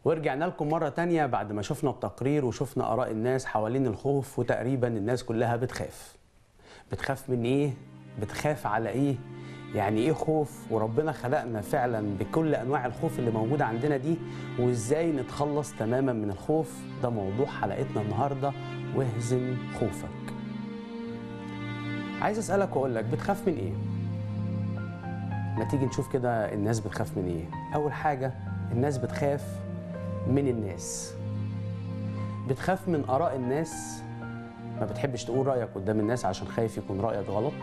ورجعنا لكم مرة تانية بعد ما شفنا التقرير وشفنا آراء الناس حوالين الخوف وتقريبا الناس كلها بتخاف بتخاف من إيه؟ بتخاف على إيه؟ يعني إيه خوف؟ وربنا خلقنا فعلا بكل أنواع الخوف اللي موجودة عندنا دي وإزاي نتخلص تماما من الخوف ده موضوع حلقتنا النهاردة واهزم خوفك عايز أسألك وأقول لك بتخاف من إيه؟ ما تيجي نشوف كده الناس بتخاف من ايه اول حاجه الناس بتخاف من الناس بتخاف من اراء الناس ما بتحبش تقول رايك قدام الناس عشان خايف يكون رايك غلط